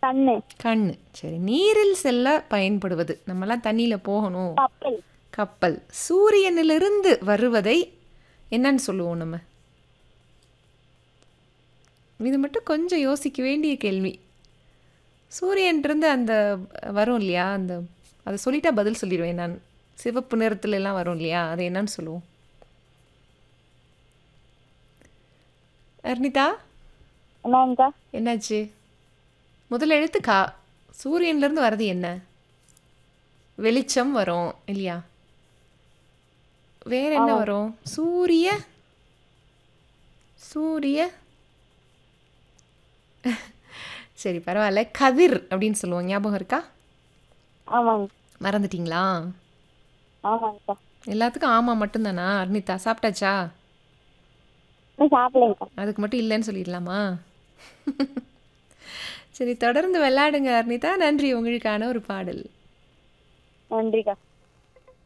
கண்ணு கண்ணு சரி நீரில் செல்ல பயன்படுவது நம்மலாம் தண்ணியில் போகணும் கப்பல் கப்பல் சூரியனிலிருந்து வருவதை என்னன்னு சொல்லுவோம் நம்ம இது மட்டும் கொஞ்சம் யோசிக்க வேண்டிய கேள்வி சூரியன்றிருந்து அந்த வரும் இல்லையா அந்த அதை சொல்லிட்டா பதில் சொல்லிடுவேன் நான் சிவப்பு நிறத்துல எல்லாம் வரும் இல்லையா அதை என்னன்னு சொல்லுவோம் அர்னிதா என்னங்கக்கா என்னாச்சு முதல் எழுத்து கா சூரியன்லேருந்து வர்றது என்ன வெளிச்சம் வரும் இல்லையா வேற என்ன வரும் சூரிய சூரிய சரி பரவாயில்ல கதிர் அப்படின்னு சொல்லுவோம் ஞாபகம் இருக்கா ஆமாங்க மறந்துட்டீங்களா ஆமாங்கக்கா எல்லாத்துக்கும் ஆமாம் மட்டும்தானா அர்னிதா சாப்பிட்டாச்சா இன்னும் சாப்பிடலைங்கக்கா அதுக்கு மட்டும் இல்லைன்னு சொல்லிடலாமா சரி தொடர்ந்து விளையாடுங்க அர்னிதா நன்றி உங்களுக்கான ஒரு பாடல் நன்றிக்கா